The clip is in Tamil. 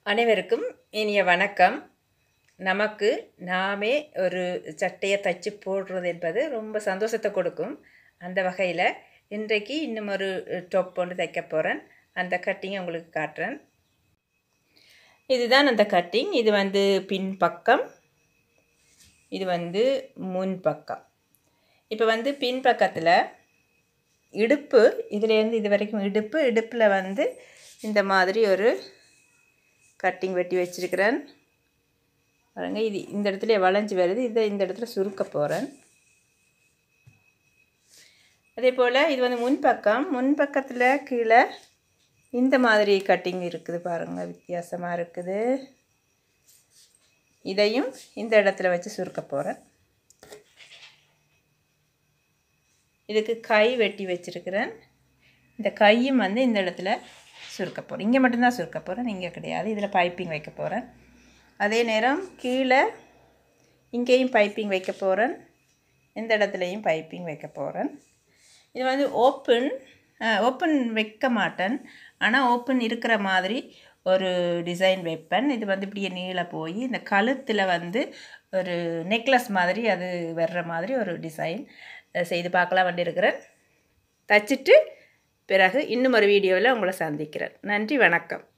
அனைவருக்கும் இனிய வணக்கம் நமக்கு நாமே ஒரு சட்டையை தச்சு போடுறது என்பது ரொம்ப சந்தோஷத்தை கொடுக்கும் அந்த வகையில் இன்றைக்கு இன்னும் ஒரு டாப் ஒன்று தைக்க போகிறேன் அந்த கட்டிங்கை உங்களுக்கு காட்டுறேன் இதுதான் அந்த கட்டிங் இது வந்து பின் பக்கம் இது வந்து முன் பக்கம் இப்போ வந்து பின் பக்கத்தில் இடுப்பு இதுலேருந்து இது வரைக்கும் இடுப்பு இடுப்பில் வந்து இந்த மாதிரி ஒரு கட்டிங் வெட்டி வச்சுருக்கிறேன் பாருங்க இது இந்த இடத்துல வளைஞ்சி வருது இதை இந்த இடத்துல சுருக்க போகிறேன் அதே போல் இது வந்து முன்பக்கம் முன்பக்கத்தில் கீழே இந்த மாதிரி கட்டிங் இருக்குது பாருங்கள் வித்தியாசமாக இருக்குது இதையும் இந்த இடத்துல வச்சு சுருக்க போகிறேன் இதுக்கு கை வெட்டி வச்சுருக்கிறேன் இந்த கையும் வந்து இந்த இடத்துல சுருக்க போகிறேன் இங்கே மட்டும்தான் சுருக்க போகிறேன் இங்கே கிடையாது இதில் பைப்பிங் வைக்க போகிறேன் அதே நேரம் கீழே இங்கேயும் பைப்பிங் வைக்க போகிறேன் இந்த இடத்துலையும் பைப்பிங் வைக்க போகிறேன் இது வந்து ஓப்பன் ஓப்பன் வைக்க மாட்டேன் ஆனால் ஓப்பன் இருக்கிற மாதிரி ஒரு டிசைன் வைப்பேன் இது வந்து இப்படியே நீள போய் இந்த கழுத்தில் வந்து ஒரு நெக்லஸ் மாதிரி அது வர்ற மாதிரி ஒரு டிசைன் செய்து பார்க்கலாம் வேண்டியிருக்கிறேன் தச்சுட்டு பிறகு இன்னும் ஒரு வீடியோவில் உங்களை சந்திக்கிறேன் நன்றி வணக்கம்